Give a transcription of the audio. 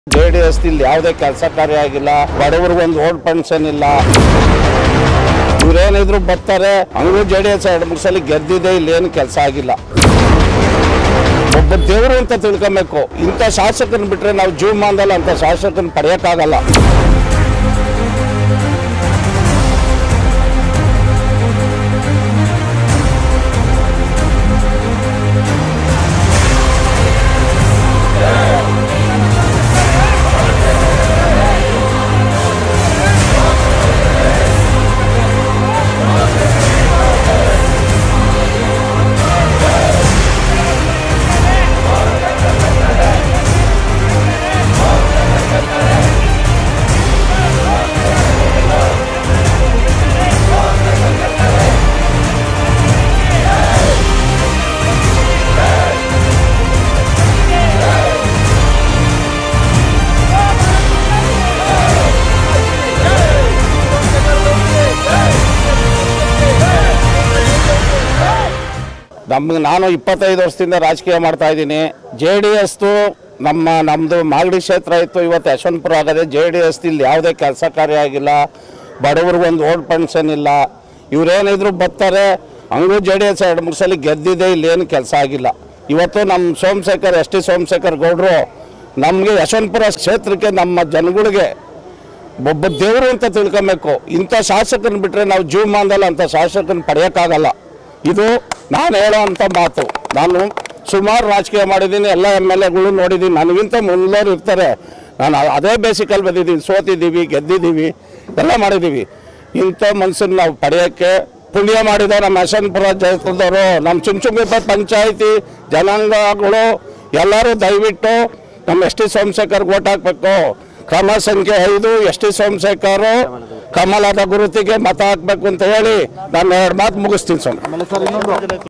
J D S ಇಲ್ಲಿ ಯಾವುದೇ ಕೆಲಸ ಕಾರ್ಯ ಆಗಿಲ್ಲ ಬಡವರಿಗೊಂದು ಓಟ್ ಪೆನ್ಷನ್ ಇಲ್ಲ ಇವ್ರೇನಿದ್ರು ಬರ್ತಾರೆ ಹಂಗೂ ಜೆ ಡಿ ಎಸ್ ಎರಡು ಮೂರು ಸಲ ಗೆದ್ದಿದೆ ಇಲ್ಲಿ ಏನು ಕೆಲಸ ಆಗಿಲ್ಲ ಒಬ್ಬ ದೇವರು ಅಂತ ತಿಳ್ಕೊಬೇಕು ಇಂಥ ಶಾಸಕರನ್ನ ಬಿಟ್ರೆ ನಾವು ಜೀವಮಾನದಲ್ಲಿ ಅಂತ ಶಾಸಕರನ್ನ ಪಡೆಯೋಕ್ಕಾಗಲ್ಲ ನಮ್ಗೆ ನಾನು ಇಪ್ಪತ್ತೈದು ವರ್ಷದಿಂದ ರಾಜಕೀಯ ಮಾಡ್ತಾ ಇದ್ದೀನಿ ಜೆ ಡಿ ಎಸ್ದು ನಮ್ಮ ನಮ್ಮದು ಮಾಗಡಿ ಕ್ಷೇತ್ರ ಇತ್ತು ಇವತ್ತು ಯಶವಂತಪುರ ಆಗದೆ ಜೆ ಡಿ ಎಸ್ ಇಲ್ಲಿ ಯಾವುದೇ ಕೆಲಸ ಕಾರ್ಯ ಆಗಿಲ್ಲ ಬಡವರಿಗೊಂದು ಓಟ್ ಪೆನ್ಷನ್ ಇಲ್ಲ ಇವ್ರೇನಿದ್ರು ಬರ್ತಾರೆ ಹಂಗೂ ಜೆ ಡಿ ಎಸ್ ಎರಡು ಮೂರು ಸಲ ಗೆದ್ದಿದೆ ಇಲ್ಲಿ ಏನು ಕೆಲಸ ಆಗಿಲ್ಲ ಇವತ್ತು ನಮ್ಮ ಸೋಮಶೇಖರ್ ಎಸ್ ಟಿ ಸೋಮಶೇಖರ್ ಗೌಡರು ನಮಗೆ ಯಶವಂತಪುರ ಕ್ಷೇತ್ರಕ್ಕೆ ನಮ್ಮ ಜನಗಳಿಗೆ ಒಬ್ಬ ದೇವರು ಅಂತ ತಿಳ್ಕೊಬೇಕು ಇಂಥ ಶಾಸಕರನ್ನ ಬಿಟ್ರೆ ನಾವು ಜೀವಮಾನದಲ್ಲಿ ಅಂಥ ಶಾಸಕರನ್ನ ಪಡೆಯೋಕ್ಕಾಗಲ್ಲ ಇದು ನಾನು ಹೇಳೋ ಅಂಥ ಮಾತು ನಾನು ಸುಮಾರು ರಾಜಕೀಯ ಮಾಡಿದ್ದೀನಿ ಎಲ್ಲ ಎಮ್ ಎಲ್ ಎಗಳು ನೋಡಿದ್ದೀನಿ ನನಗಿಂತ ಮುನ್ನೋರು ಇರ್ತಾರೆ ನಾನು ಅದೇ ಬೇಸಿಕಲ್ಲಿ ಬಂದಿದ್ದೀನಿ ಸೋತಿದ್ದೀವಿ ಗೆದ್ದಿದ್ದೀವಿ ಎಲ್ಲ ಮಾಡಿದ್ದೀವಿ ಇಂಥ ಮನುಷ್ಯನ ನಾವು ಪಡೆಯೋಕ್ಕೆ ಪುಣ್ಯ ಮಾಡಿದ ನಮ್ಮ ಯಶವಂತಪುರ ಕ್ಷೇತ್ರದವರು ನಮ್ಮ ಚುಂಚುಂಬಿಪ ಪಂಚಾಯಿತಿ ಜನಾಂಗಗಳು ಎಲ್ಲರೂ ದಯವಿಟ್ಟು ನಮ್ಮ ಎಸ್ ಟಿ ಸೋಮಶೇಖರ್ಗೆ ಓಟ್ ಹಾಕಬೇಕು ಕ್ರಮ ಸಂಖ್ಯೆ ಐದು ಎಸ್ ಟಿ ಸೋಮಶೇಖರ್ ಕಮಲದ ಗುರುತಿಗೆ ಮತ ಹಾಕ್ಬೇಕು ಅಂತ ಹೇಳಿ ನಾನು ಎರಡು ಮಾತು ಮುಗಿಸ್ತೀನಿ ಸ್ವಾಮಿ ಆಮೇಲೆ ಸರ್ ಇನ್ನೊಂದು